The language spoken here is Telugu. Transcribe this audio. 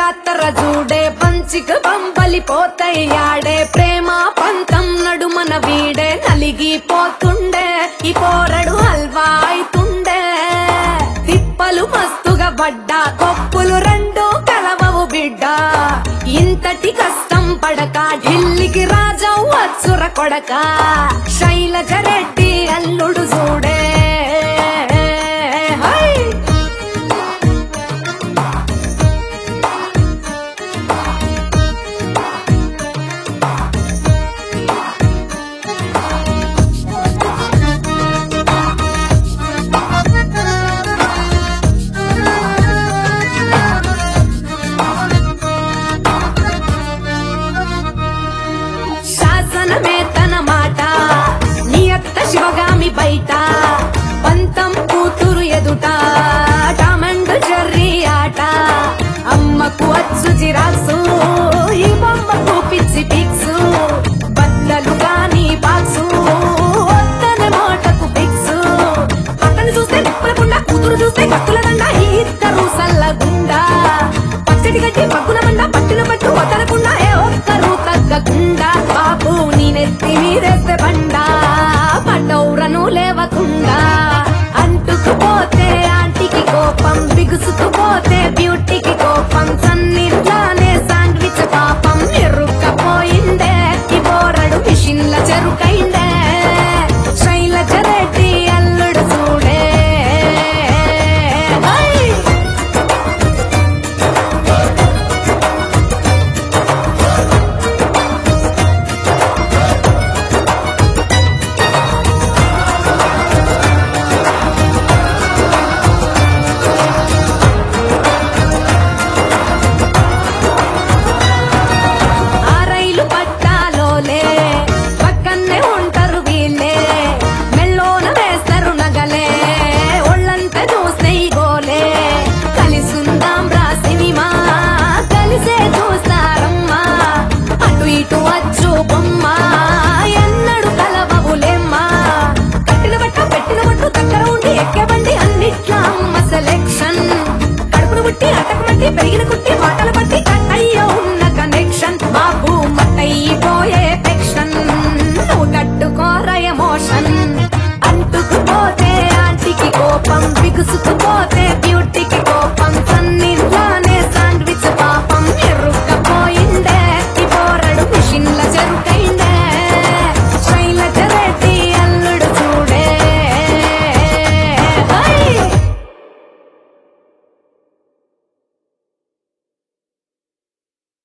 జాతర చూడే పంచిక పంపలి పోతయ్యాడే ప్రేమ పంతం నడుమన వీడే నలిగిపోతుండే ఈ పోరడు హల్వా అయితుండే తిప్పలు మస్తుగా పడ్డా కొప్పులు రెండు కలవవు బిడ్డ ఇంతటి కష్టం పడక ఢిల్లీకి రాజావు అచ్చుర కొడక శైలజ రెడ్డి అల్లుడు చూడే హై! శాసనమే తన మాట నియత్త శివగామి బయట పంతం కూతురు ఎదుట టామండ్ జర్రీ ఆట అమ్మకు అచ్చు జిరాక్సు ఈ బొమ్మకు పిచ్చి పిక్సు బద్దలు గాని బాక్సు వద్దన మాటకు ఫిక్సు అతను చూస్తే నిప్పులకుండా కూతురు చూస్తే కత్తుల దండ ఈ ఇద్దరు సల్లగుండా పచ్చడి గడ్డి పగ్గుల మండ పట్టిన పట్టు వదలకుండా ఏ ఒక్కరు తగ్గకుండా బాబు నీ నెత్తి మీరేస్తే బండ పడౌరను లేవకుండా అంటుకుపోతే ఆంటీకి కోపం బిగుసుకు